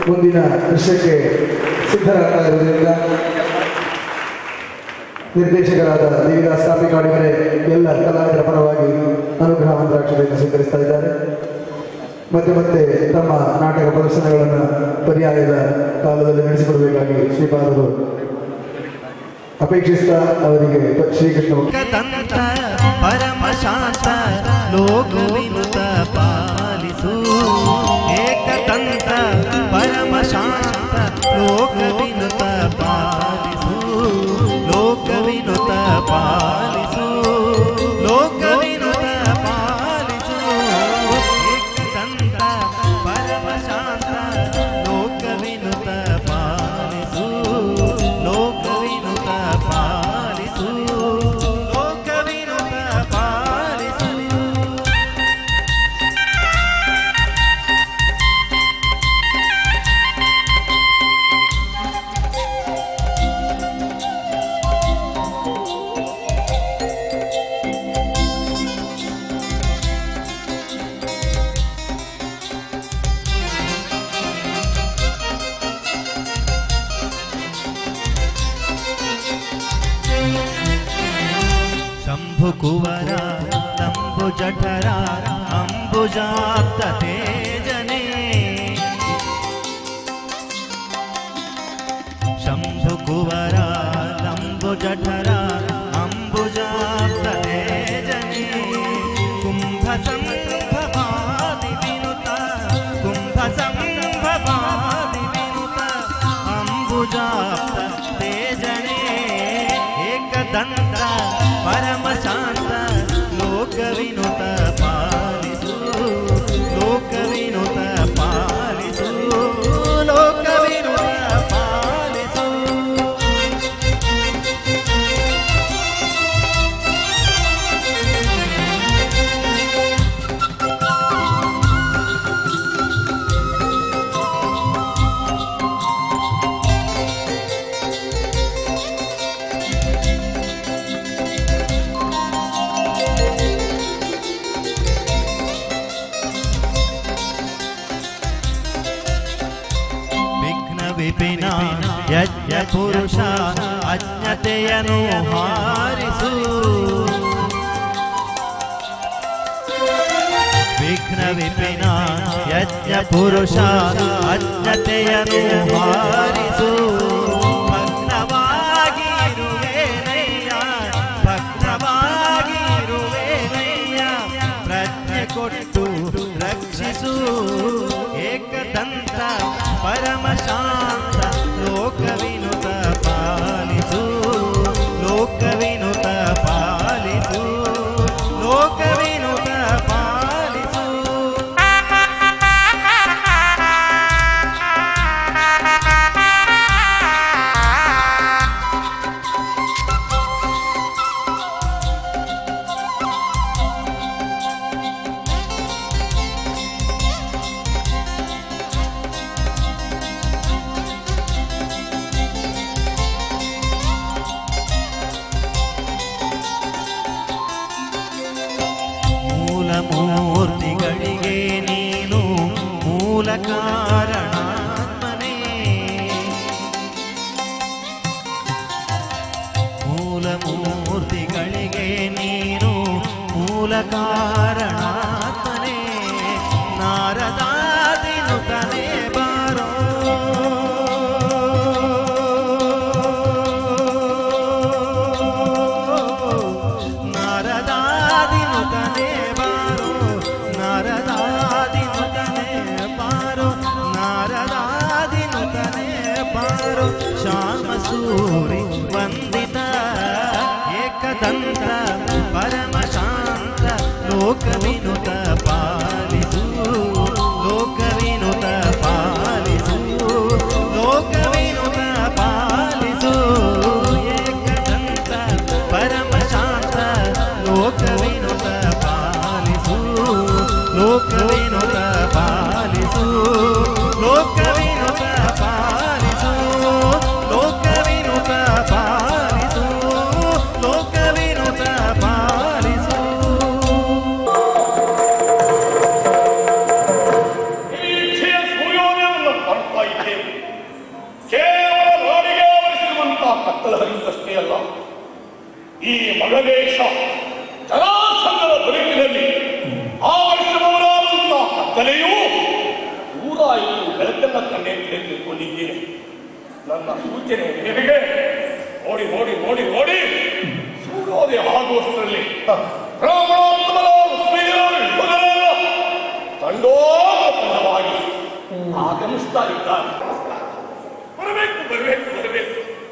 ಮುಂದಿನ ದೃಶ್ಯಕ್ಕೆ ಸಿದ್ಧರಾಗ್ತಾ ಇರುವುದರಿಂದ ನಿರ್ದೇಶಕರಾದ ದೇವಿದಾಸ್ ಕಾಪಿಕಾಡಿಗರೇ ಎಲ್ಲ ಕಲಾವಿದರ ಪರವಾಗಿ ಅನುಗ್ರಹ ಮಂತ್ರಾಕ್ಷತೆಯನ್ನು ಸ್ವೀಕರಿಸ್ತಾ ಇದ್ದಾರೆ ಮತ್ತೆ ಮತ್ತೆ ತಮ್ಮ ನಾಟಕ ಪ್ರದರ್ಶನಗಳನ್ನು ಪರ್ಯಾಯದ ಕಾಲದಲ್ಲಿ ನಡೆಸಿಕೊಡಬೇಕಾಗಿ ಶ್ರೀಪಾದರು ಅಪೇಕ್ಷಿಸ್ತಾ ಅವರಿಗೆ ಶ್ರೀಕೃಷ್ಣ ಏಕದಂತ ಪರಮ ಶಾಂತ ಲೋಕವಿನುತ ಪಾಲಿಸು ಏಕದಂತ ಪರಮ ಶಾಂತ ಲೋಕವಿನುತ ಪಾಲಿಸು ಲೋಕವಿನುತ ಪಾಲಿಸು ಲೋಕವಿನುತ ಪಾಲಿಸು ಏಕದಂತ ಪರಮ ಶಾಂತ ಲೋಕವಿನುತ ಪಾಲಿಸು ಲೋಕವಿನುತ ಪಾಲಿಸು ಲೋಕವಿನುತ ಪಾಲಿಸು ಶಂಭು ಕುವರ ನಂಬು ಜಠರ ಅಂಬುಜಾಪ್ತ ತೇಜನೆ ಶಂಭು ಕುವರ ನಂಬು ಜಠರ ಅಂಬುಜಾಪ್ತ ತೇಜನೆ ಕುಂಭ ಸಂಭವಾದಿ ವಿನುತ ಕುಂಭ ಸಂಭವಾದಿ ವಿನುತ ಅಂಬುಜಾಪ್ತ ತೇಜನೆ ಏಕದಂತ ಪರಮ ಶಾಂತ ಲೋಕ ವಿನುತ ಪಾಲಿಸು ಲೋಕ ವಿನುತ ಪಾಲಿಸು ಲೋಕ ವಿನುತ ಪಾಲಿಸು ವಿಘ್ನ ವಿಪಿನ ಯಜ್ಞ ಪುರುಷ ಅಜ್ಞತೆಯನ್ನು ಹಾರಿಸು ವಿಘ್ನ ವಿಪಿನ ಯಜ್ಞ ಪುರುಷ ಅಜ್ಞತೆಯನ್ನು ಹಾರಿಸು ಭಗ್ನವಾಗಿರುವೇನಯ್ಯ ಭಗ್ನವಾಗಿರುವೇನಯ್ಯ ಪ್ರಜ್ಞೆ ಕೊಟ್ಟು ರಕ್ಷಿಸು ಏಕದಂತ ಪರಮ ಶಾಂತ ಲೋಕವಿನುತ ಪಾಲಿಸು ಲೋಕವಿನುತ ಪಾಲಿಸು ಲೋಕವಿನುತ ಪಾಲಿಸು ಮೂಲ ಮೂರ್ತಿಗಳಿಗೆ ನೀನು ಮೂಲ ಕಾರಣಾತ್ಮನೇ ಮೂಲ ಮೂರ್ತಿಗಳಿಗೆ ನೀನು ಮೂಲ ಕಾರಣಾತ್ಮನೇ ನಾರದಾದಿನುತನೇ ಬಾರೋ ನಾರದಾದಿನುತನೇ ಬಾರೋ ನಾರದಾದಿನುತನೇ ಬಾರೋ ನಾರದಾದಿನುತನೇ ಬಾರೋ ಶ್ಯಾಮ ಸೂರಿ ವಂದಿತ ಏಕದಂತ ಪರಮ ಶಾಂತ ಲೋಕ ವಿನುತ ಪಾಲಿಸು ಲೋಕ ವಿನುತ ಪಾಲಿಸು ಲೋಕ ವಿನುತ ಪಾಲಿಸು ಏಕದಂತ ಪರಮ ಶಾಂತ ಲೋಕ ವಿನುತ ಪಾಲಿಸು ಲೋಕ ವಿನುತ ಪಾಲಿಸು ಲೋಕ ವಿನುತ ಪಾಲಿಸು ಲೋಕ ವಿನುತ ಪಾಲಿಸು ಲೋಕ ವಿನುತ ಪಾಲಿಸು 일체의 소요하는 바로 ನನ್ನ ಕಣ್ಣೆ ತಿಳ್ಕೊಂಡಿದ್ದೀನಿ ನನ್ನ ಸೂಚನೆ ಮೇರೆಗೆ ನೋಡಿ ನೋಡಿ ನೋಡಿ ನೋಡಿ ಸೂರ್ಯೋದಯ ಆಗುವಷ್ಟರಲ್ಲಿ ಬ್ರಾಹ್ಮಣೋತ್ತಮರ ಸ್ತ್ರೀಯರು ಯುವಕರೆಲ್ಲ ತಂಡೋಪತಂಡವಾಗಿ ಆಗಮಿಸ್ತಾ ಇದ್ದಾರೆ ಬರಬೇಕು ಬರಬೇಕು ಬರಬೇಕು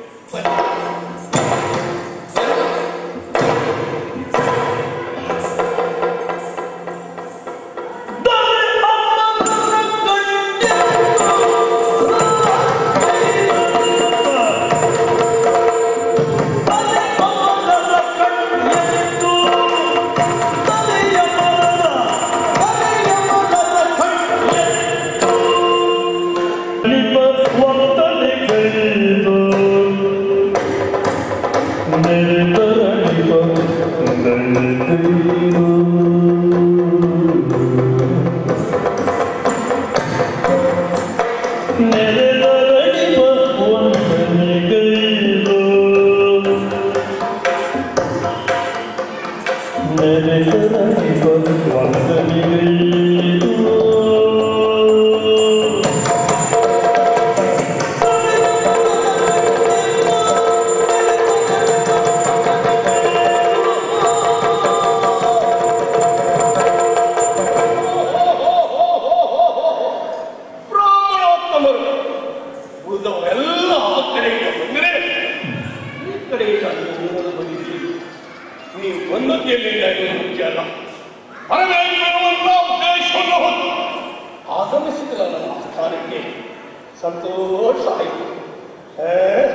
ಬ್ರಾಹ್ಮಣೋತ್ತಮರು ಉಳಿದವರೆಲ್ಲ ಆ ಕಡೆಯಿಂದ ಬಂದರೆ ಈ ಕಡೆಯಿಂದ ನೀವು ಬಂದಿದ್ದೀರಿ ನೀವು ಬಂದದ್ದೆಲ್ಲಿಂದ ಇದು ಮುಖ್ಯ ಅಲ್ಲ ಬರಬೇಕು ಎನ್ನುವಂತ ಉದ್ದೇಶವನ್ನು ಹೊತ್ತು ಆಗಮಿಸಿದ ನನ್ನ ಸ್ಥಾನಕ್ಕೆ ಸಂತೋಷ ಆಯಿತು ಏ?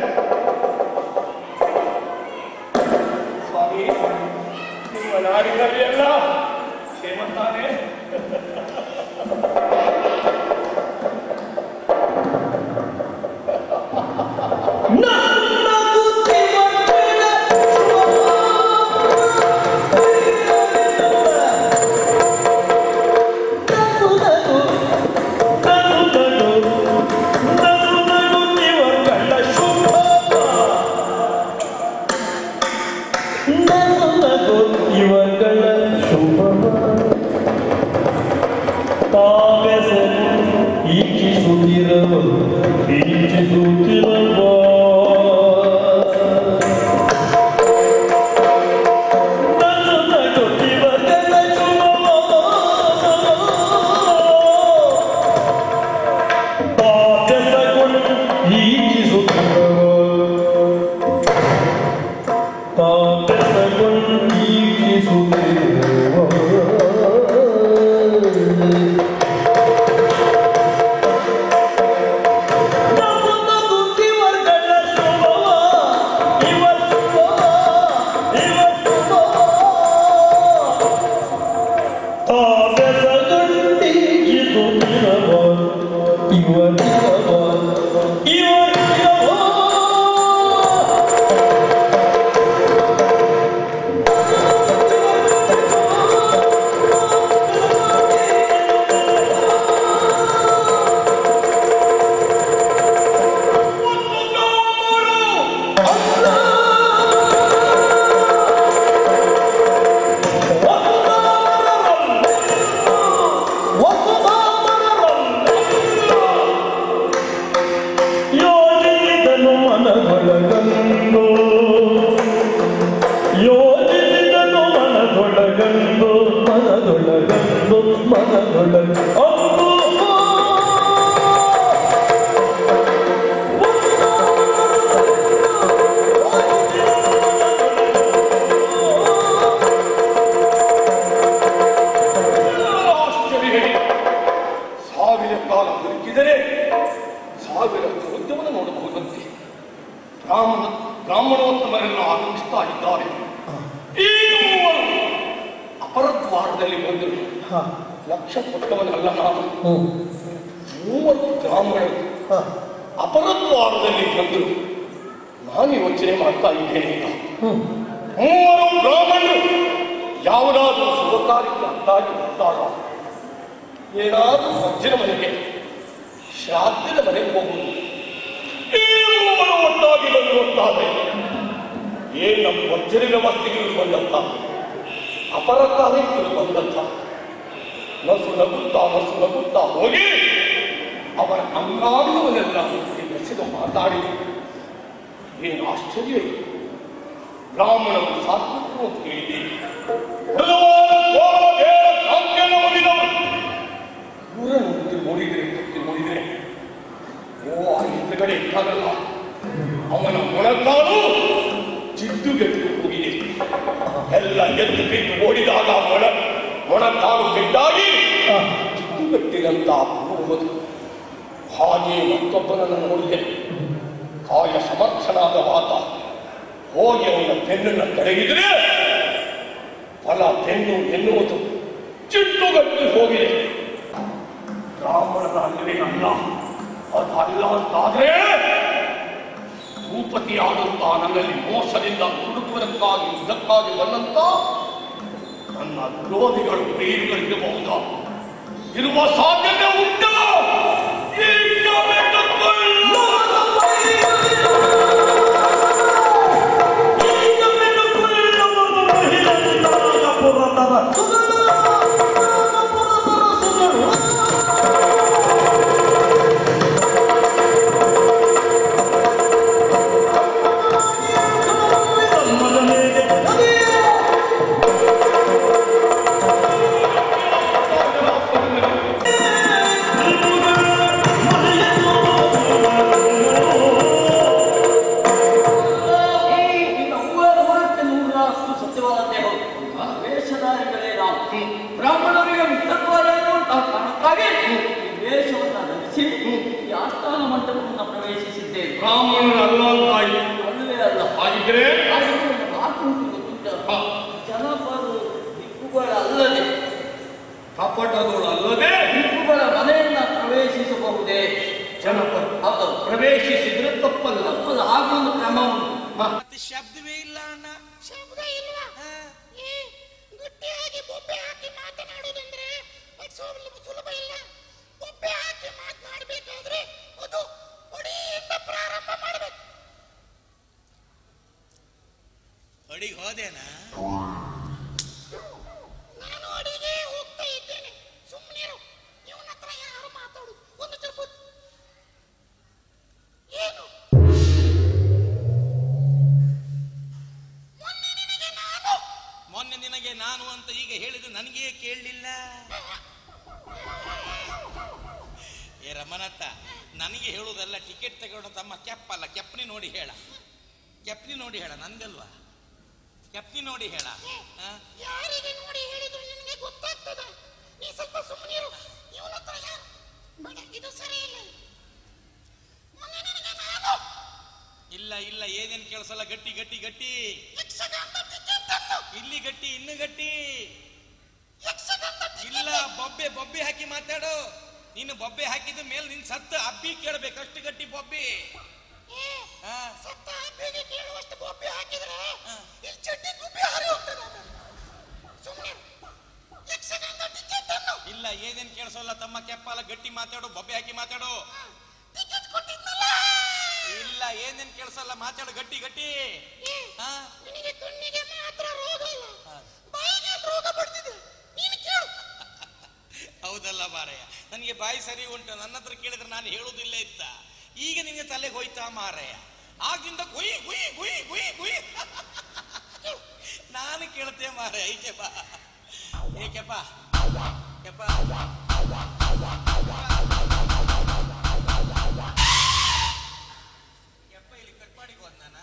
ಸ್ವಾಮಿ ನಿಮ್ಮ ನಾಡಿನಲ್ಲಿ ಎಲ್ಲ ಕ್ಷೇಮ ತಾನೇ ಇವಗಳ ಶುಭ ತಾವೆಸರು ಈಚಿಸುತ್ತಿರಲು ಈಚಿಸುತ್ತಿರಲು ಯೋಜಿಸಿದನು ಮನದೊಳಗಂದು ಯೋಜಿಸಿದನು ಮನದೊಳಗಂದು ಮನದೊಳಗಂದು ಮನದೊಳಗ ಆಶ್ಚರ್ಯ ಸಾವಿರ ಕಾಲ ಬದುಕಿದರೆ ಸಾವಿರ ಕೃತ್ಯವನ್ನು ನೋಡಬಹುದಂತೆ ಬ್ರಾಹ್ಮಣ ಬ್ರಾಹ್ಮಣೋತ್ತಮರೆಲ್ಲ ಆಗಮಿಸ್ತಾ ಇದ್ದಾರೆ ಈ ಮೂವರು ಅಪರದ್ವಾರದಲ್ಲಿ ಬಂದರು ಲಕ್ಷ ಕೊಟ್ಟವನಲ್ಲ ನಾನು ಮೂವರು ಬ್ರಾಹ್ಮಣರು ಅಪರದ್ವಾರದಲ್ಲಿ ಬಂದರು ನಾನು ಯೋಚನೆ ಮಾಡ್ತಾ ಇದ್ದೇನೆ ಈಗ. ಮೂವರು ಬ್ರಾಹ್ಮಣರು ಯಾವುದಾದ್ರೂ ಶುಭ ಕಾರ್ಯಕ್ಕೆ ಅಂತಾಗಿ ಬರ್ತಾರ ಏನಾದ್ರೂ ಸಜ್ಜನ ಮನೆಗೆ ಶ್ರಾದ್ದದ ಮನೆಗೆ ಹೋಗುವುದು ಈ ಮೂವರು ಒಟ್ಟಾಗಿ ಬಂದಿರುತ್ತಾರೆ ಏನ್ ನಮ್ಮ ವಜ್ರ ವ್ಯವಸ್ಥೆಗಳು ಬಂದಂತ ಅಪರ ಕಾರ್ಯಗಳು ಬಂದಂತ ನಸು ನಗುತ್ತಾ ನಸು ನಗುತ್ತಾ ಹೋಗಿ ಅವರ ಅಂಗಾಂಗವನ್ನೆಲ್ಲ ಎಸೆದು ಮಾತಾಡಿ ಏನು ಆಶ್ಚರ್ಯ ಇದು. ಬ್ರಾಹ್ಮಣರು ಸಾತ್ವಿಕರು ಅಂತ ಹೇಳಿದ್ದೀರಿ ಊರನ್ನು ಬುದ್ಧಿ ನೋಡಿದ್ರೆ ಬುದ್ಧಿ ನೋಡಿದ್ರೆ ಓ ಆ ಹಿಂದಗಡೆ ಇದ್ದಾಗಲ್ಲ ಅವನ ಮೊಣಕಾಲು ಜಿಡ್ಡುಗೆಟ್ಟು ಹೋಗಿದೆ ಎಲ್ಲ ಎದ್ದು ಬಿದ್ದು ಓಡಿದಾಗ ಮೊಣ ಮೊಣಕಾಲು ಬಿಟ್ಟಾಗಿ ಜಿಡ್ಡುಗಟ್ಟಿದಂತ ಹೋಗುವುದು ಹಾಗೆ ಮತ್ತೊಬ್ಬನನ್ನು ನೋಡಿದೆ ಕಾಯ ಸಮರ್ಥನಾದ ವಾತ ಹೋಗಿ ಅವನ ಬೆನ್ನನ್ನು ತಡೆಗಿದ್ರೆ ಫಲ ಬೆನ್ನು ಎನ್ನುವುದು ಚಿಟ್ಟುಗಟ್ಟಿ ಹೋಗಿದೆ ಬ್ರಾಹ್ಮಣರ ಅಲ್ಲವೇ ಅಲ್ಲ ಅದಲ್ಲ ಅಂತಾದ್ರೆ ಭೂಪತಿಯಾದಂತ ನನ್ನಲ್ಲಿ ಮೋಸದಿಂದ ಹುಡುಕುವುದಕ್ಕಾಗಿ ಇದಕ್ಕಾಗಿ ಬಂದಂತ ನನ್ನ ವಿರೋಧಿಗಳು ಪ್ರಿಯಗಳಿರಬಹುದಾ ಇರುವ ಸಾಧ್ಯತೆ ಉಂಟು ನಿನ್ನ ಹೂವರ ಹೊರಕ್ಕೆ ನೂರಾಷ್ಟು ಸತ್ಯವಾದಂತೆ ಹೌದು ವೇಷಧಾರಿಗಳೇ ನಾವು ಬ್ರಾಹ್ಮಣರಿಗೆ ಮಿತ್ರತ್ವವಾದಂತಹ ಕಾರಣಕ್ಕಾಗಿ ಈ ವೇಷವನ್ನ ಧರಿಸಿ ಈ ಆಸ್ಥಾನ ಮಂಟಪವನ್ನು ಪ್ರವೇಶಿಸಿದ್ದೇವೆ ಬ್ರಾಹ್ಮಣನ ಅಲ್ಲ ಅಂತಾಯಿತು ಅಲ್ಲವೇ ಅಲ್ಲ ಹಾಗಿದ್ರೆ ಹಾಗೆ ಒಂದು ಮಾತು ಉಂಟು ಗೊತ್ತುಂಟ ಜನಪರು ದಿಕ್ಕುಗಳಲ್ಲದೆ ಕಪಟಗಳು ಅಲ್ಲದೆ ದಿಕ್ಕುಗಳ ಮನೆಯನ್ನ ಪ್ರವೇಶಿಸಬಹುದೇ ಜನಪದ ಹೌದು ಪ್ರವೇಶಿಸಿದ್ರೆ ತಪ್ಪಲ್ಲ ತಪ್ಪದ ಹಾಗೊಂದು ಕ್ರಮ ಉಂಟು ಮತ್ತೆ ಶಬ್ದವೇ ಇಲ್ಲ ಅಣ್ಣ ಶಬ್ದ ಇಲ್ವಾ ಏ ಗಟ್ಟಿಯಾಗಿ ಬೊಬ್ಬೆ ಹಾಕಿ ಮಾತನಾಡೋದಂದ್ರೆ ಅದು ಸುಲಭ ಸುಲಭ ಇಲ್ಲ ಬೊಬ್ಬೆ ಹಾಕಿ ಮಾತನಾಡಬೇಕಾದ್ರೆ ಅದು ಒಡಿಯಿಂದ ಪ್ರಾರಂಭ ಮಾಡಬೇಕು ಹೊಡಿಗೆ ಹೋದೇನಾ ನಾನು ಅಡಿಗೆ ಹೋಗ್ತಾ ಇದ್ದೇನೆ ಸುಮ್ಮನಿರು ಇವನ ಹತ್ರ ಯಾರು ಮಾತಾಡು ಒಂದು ಸ್ವಲ್ಪ ಏನು ಮೊನ್ನೆ ನಿನಗೆ ನಾನು ಮೊನ್ನೆ ನಿನಗೆ ನಾನು ಅಂತ ಈಗ ಹೇಳಿದ ನನಗೆ ಕೇಳಲಿಲ್ಲ ಏ ರಮನತ್ತ ನನಗೆ ಹೇಳುವುದಲ್ಲ ಟಿಕೆಟ್ ತಗೊಂಡು ತಮ್ಮ ಕೆಪ್ ಅಲ್ಲ ಕೆಪ್ನಿ ನೋಡಿ ಹೇಳ ಕೆಪ್ನಿ ನೋಡಿ ಹೇಳ ನನ್ಗಲ್ವಾ ಕೆಪ್ನಿ ನೋಡಿ ಹೇಳ ಆ? ಯಾರಿಗೆ ನೋಡಿ ಹೇಳಿದ್ರು ನಿನಗೆ ಗೊತ್ತಾಗ್ತದ ನೀ ಸ್ವಲ್ಪ ಸುಮ್ಮನಿರು ಇವನ ಹತ್ರ ಯಾರು ಬೇಡ ಇದು ಸರಿ ಇಲ್ಲ ಮೊನ್ನೆ ನಿನಗೆ ನಾನು ಇಲ್ಲ ಇಲ್ಲ ಏನೇನ್ ಕೇಳಿಸಲ್ಲ ಗಟ್ಟಿ ಗಟ್ಟಿ ಗಟ್ಟಿ ಯಕ್ಷಗಾನದ ಟಿಕೆಟ್ ಅನ್ನು ಇಲ್ಲಿ ಗಟ್ಟಿ ಇನ್ನು ಗಟ್ಟಿ ಯಕ್ಷಗಾನದ ಟಿಕೆಟ್ ಇಲ್ಲ ಬೊಬ್ಬೆ ಬೊಬ್ಬೆ ಹಾಕಿ ಮಾತಾಡು ನೀನು ಬೊಬ್ಬೆ ಹಾಕಿದ ಮೇಲೆ ನಿನ್ ಸತ್ತು ಅಬ್ಬಿ ಕೇಳ್ಬೇಕು ಅಷ್ಟು ಗಟ್ಟಿ ಬೊಬ್ಬೆ ಏ ಆ, ಸತ್ತ ಹಬ್ಬಿಗೆ ಕೇಳುವಷ್ಟು ಬೊಬ್ಬೆ ಹಾಕಿದ್ರೆ ಹಾ. ಈ ಚಡ್ಡಿ ಗುಬ್ಬಿ ಹಾರಿ ಹೋಗ್ತದೆ ಸುಮ್ಮನೆ ಯಕ್ಷಗಾನದ ಟಿಕೆಟ್ ಅನ್ನು ಇಲ್ಲ ಏನೇನ್ ಕೇಳಿಸಲ್ಲ ತಮ್ಮ ಕೆಪ್ಪಲ್ಲ ಗಟ್ಟಿ ಮಾತಾಡು ಬೊಬ್ಬೆ ಹಾಕಿ ಮಾತಾಡು ಟಿಕೆಟ್ ಕೊಟ್ಟಿದ್ನಲ್ಲ ಇಲ್ಲ ಏನೇನ್ ಕೇಳಿಸಲ್ಲ ಮಾತಾಡು ಗಟ್ಟಿ ಗಟ್ಟಿ ಏ ಆ? ನಿನಗೆ ಕಣ್ಣಿಗೆ ಮಾತ್ರ ರೋಗ ಇಲ್ಲ ಹಾ. ಬಾಯಿಗೆ ರೋಗ ಬರ್ತಿದೆ ನೀನು ಕೇಳು ಹೌದಲ್ಲ ಮಾರಯ್ಯ ನನಗೆ ಬಾಯಿ ಸರಿ ಉಂಟು ನನ್ನ ಹತ್ರ ಕೇಳಿದ್ರೆ ನಾನು ಹೇಳುವುದಿಲ್ಲ ಇತ್ತ ಈಗ ನಿಮಗೆ ತಲೆಗೆ ಹೋಯ್ತಾ ಮಾರಯ್ಯ ಆಗಿಂದ ಗುಯ್ ಗುಯ್ ಗುಯ್ ಗುಯ್ ಗುಯ್ ನಾನು ಕೇಳ್ತೆ ಮಾರಯ್ಯ ಐಕೆಪ್ಪ ಏಕೆಪ್ಪ ಕೆಪ್ಪ ಕೆಪ್ಪ ಇಲ್ಲಿ ಕಟ್ಪಾಡಿಗೆ ಹೋದ್ ನಾನ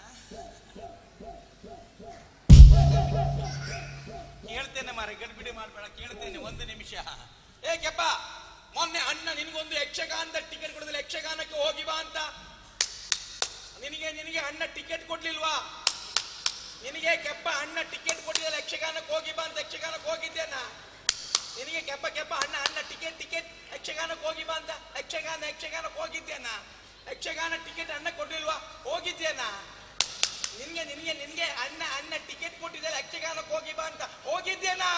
ಕೇಳ್ತೇನೆ ಮಾರ ಗಡ್ಬಿಡಿ ಮಾಡ್ಬೇಡ ಕೇಳ್ತೇನೆ ಒಂದು ನಿಮಿಷ ಏ ಕೆಪ್ಪ ಮೊನ್ನೆ ಅಣ್ಣ ನಿನಗೊಂದು ಯಕ್ಷಗಾನದ ಟಿಕೆಟ್ ಕೊಡದಿಲ್ಲ ಯಕ್ಷಗಾನಕ್ಕೆ ಹೋಗಿ ಬಾ ಅಂತ ನಿನಗೆ ನಿನಗೆ ಅಣ್ಣ ಟಿಕೆಟ್ ಕೊಡ್ಲಿಲ್ವಾ ನಿನಗೆ ಕೆಪ್ಪ ಅಣ್ಣ ಟಿಕೆಟ್ ಕೊಟ್ಟಿಲ್ಲ ಯಕ್ಷಗಾನಕ್ಕೆ ಹೋಗಿ ಬಾ ಅಂತ ಯಕ್ಷಗಾನಕ್ಕೆ ಹೋಗಿದ್ದೇನಾ ನಿನಗೆ ಕೆಪ್ಪ ಕೆಪ್ಪ ಅಣ್ಣ ಅಣ್ಣ ಟಿಕೆಟ್ ಟಿಕೆಟ್ ಯಕ್ಷಗಾನಕ್ಕೆ ಹೋಗಿ ಬಾ ಅಂತ ಯಕ್ಷಗಾನ ಯಕ್ಷಗಾನಕ್ಕೆ ಹೋಗಿದ್ದೇನಾ ಯಕ್ಷಗಾನ ಟಿಕೆಟ್ ಅಣ್ಣ ಕೊಡ್ಲಿಲ್ವಾ ಹೋಗಿದ್ದೇನಾ ನಿನ್ಗೆ ನಿನ್ಗೆ ನಿನ್ಗೆ ಅಣ್ಣ ಅಣ್ಣ ಟಿಕೆಟ್ ಕೊಟ್ಟಿದ್ದಾರೆ ಯಕ್ಷಗಾನಕ್ಕೆ ಹೋಗಿ ಬಾ ಅಂತ ಹೋಗಿದ್ದೇನಾ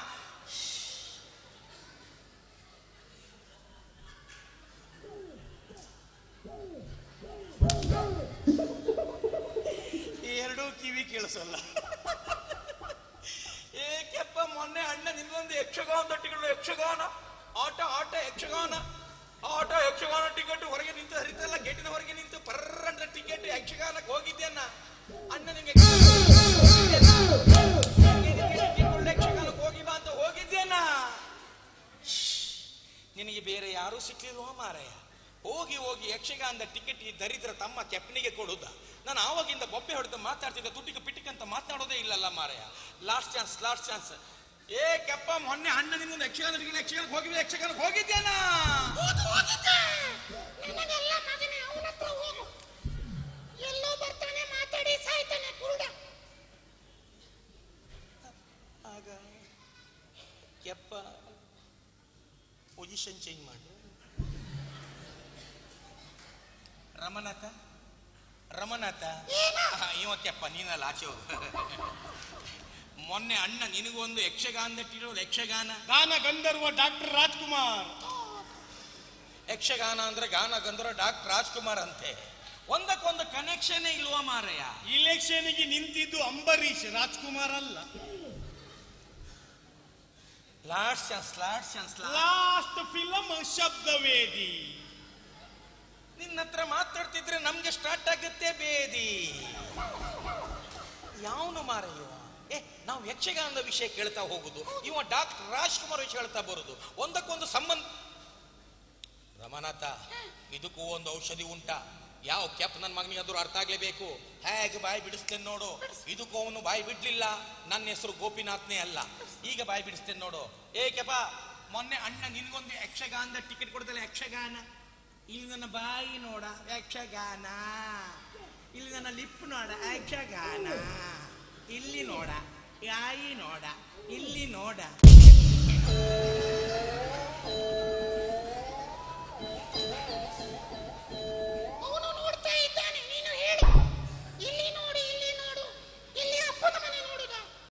ಎರಡೂ ಕಿವಿ ಕೇಳಿಸಲ್ಲ ಏಕೆಪ್ಪ ಮೊನ್ನೆ ಅಣ್ಣ ನಿಮ್ಗೊಂದು ಯಕ್ಷಗಾನ ಟಿಕೆಟ್ ಯಕ್ಷಗಾನ ಆಟ ಆಟ ಯಕ್ಷಗಾನ ಆಟೋ ಯಕ್ಷಗಾನ ಟಿಕೆಟ್ ಹೊರಗೆ ನಿಂತು ಹರಿತಲ್ಲ ಗೇಟಿನ ಹೊರಗೆ ನಿಂತು ಪರ್ರಂತ ಟಿಕೆಟ್ ಯಕ್ಷಗಾನಕ್ಕೆ ಹೋಗಿದ್ದೇನ ಅಣ್ಣ ನಿಂಗೆ ಯಕ್ಷಗಾನಕ್ಕೆ ಹೋಗಿ ಬಾ ಅಂತ ಹೋಗಿದ್ದೇನಾ ನಿನಗೆ ಬೇರೆ ಯಾರೂ ಸಿಕ್ಲಿಲ್ವಾ ಮಾರಾಯ ಹೋಗಿ ಹೋಗಿ ಯಕ್ಷಗಾನದ ಟಿಕೆಟ್ ಈ ದರಿದ್ರ ತಮ್ಮ ಕೆಪ್ಪನಿಗೆ ಕೊಡುದ ನಾನು ಆವಾಗಿಂದ ಬೊಬ್ಬೆ ಹೊಡೆದು ಮಾತಾಡ್ತಿದ್ದ ದುಡ್ಡಿಗೆ ಪಿಟಿಕ್ ಅಂತ ಮಾತಾಡೋದೇ ಇಲ್ಲಲ್ಲ ಮಾರಾಯ ಲಾಸ್ಟ್ ಚಾನ್ಸ್ ಲಾಸ್ಟ್ ಚಾನ್ಸ್ ಏ ಕೆಪ್ಪ ಮೊನ್ನೆ ಅಣ್ಣ ನಿನ್ನೊಂದು ಯಕ್ಷಗಾನ ಯಕ್ಷಗಾನಕ್ಕೆ ಹೋಗಿದ್ದೆ ಯಕ್ಷಗಾನಕ್ಕೆ ಹೋಗಿದ್ದೇನಾ ಹೌದು ಹೋಗಿದ್ದೆ ನನಗೆಲ್ಲ ಮಗನೇ ಅವನ ಹತ್ರ ಹೋಗು ಎಲ್ಲೋ ಬರ್ತಾನೆ ಮಾತಾಡಿ ಸಾಯ್ತಾನೆ ಕುರುಡ ಆಗ ಕೆಪ್ಪ ಪೊಸಿಷನ್ ಚೇಂಜ್ ಮಾಡಿ ರಮನಾಥ ರಮನಾಥ ಆ, ಇವ ಕೆಪ್ಪ ನೀನಲ್ಲ ಆಚೆ ಹೋಗು ಮೊನ್ನೆ ಅಣ್ಣ ನಿನಗೊಂದು ಯಕ್ಷಗಾನದಟ್ಟಿರೋದು ಯಕ್ಷಗಾನ ಗಾನ ಗಂಧರ್ವ ಡಾಕ್ಟರ್ ರಾಜ್ಕುಮಾರ್ ಯಕ್ಷಗಾನ ಅಂದ್ರೆ ಗಾನ ಗಂಧರ್ವ ಡಾಕ್ಟರ್ ರಾಜ್ಕುಮಾರ್ ಅಂತೆ ಒಂದಕ್ಕೊಂದು ಕನೆಕ್ಷನ್ ಇಲ್ವಾ ಮಾರಯ್ಯ ಇಲೆಕ್ಷನ್ಗೆ ನಿಂತಿದ್ದು ಅಂಬರೀಷ್ ರಾಜ್ಕುಮಾರ್ ಅಲ್ಲ last chance last chance last film Shabdavedhi ನಿನ್ನ ಹತ್ರ ಮಾತಾಡ್ತಿದ್ರೆ ನಮ್ಗೆ ಸ್ಟಾರ್ಟ್ ಆಗುತ್ತೆ ಬೇದಿ ಯಾವನು ಮಾರ ಇವ ಏ ನಾವು ಯಕ್ಷಗಾನದ ವಿಷಯ ಕೇಳ್ತಾ ಹೋಗುದು ಇವ ಡಾಕ್ಟರ್ ರಾಜ್ಕುಮಾರ್ ವಿಷಯ ಹೇಳ್ತಾ ಬರುದು ಒಂದಕ್ಕೊಂದು ಸಂಬಂಧ ರಮನಾಥ ಇದಕ್ಕೂ ಒಂದು ಔಷಧಿ ಉಂಟಾ ಯಾವ ಕೆಪ್ ನನ್ನ ಮಗನಿಗೆ ಅದ್ರ ಅರ್ಥ ಆಗ್ಲೇಬೇಕು ಹೇಗೆ ಬಾಯಿ ಬಿಡಿಸ್ತೇನೆ ನೋಡು ಇದಕ್ಕೂ ಅವನು ಬಾಯಿ ಬಿಡ್ಲಿಲ್ಲ ನನ್ನ ಹೆಸರು ಗೋಪಿನಾಥ್ನೇ ಅಲ್ಲ ಈಗ ಬಾಯಿ ಬಿಡಿಸ್ತೇನೆ ನೋಡು ಏ ಕೆಪ ಮೊನ್ನೆ ಅಣ್ಣ ನಿನ್ಗೊಂದು ಯಕ್ಷಗಾನದ ಟಿಕೆಟ್ ಕೊಡ್ದಲ್ಲ ಯಕ್ಷಗಾನ ಇಲ್ಲಿ ನನ್ನ ಬಾಯಿ ನೋಡ ಯಕ್ಷಗಾನ ಇಲ್ಲಿ ನನ್ನ ಲಿಪ್ ನೋಡ ಯಕ್ಷಗಾನ ಇಲ್ಲಿ ನೋಡ ಯಾಯಿ ನೋಡ ಇಲ್ಲಿ ನೋಡ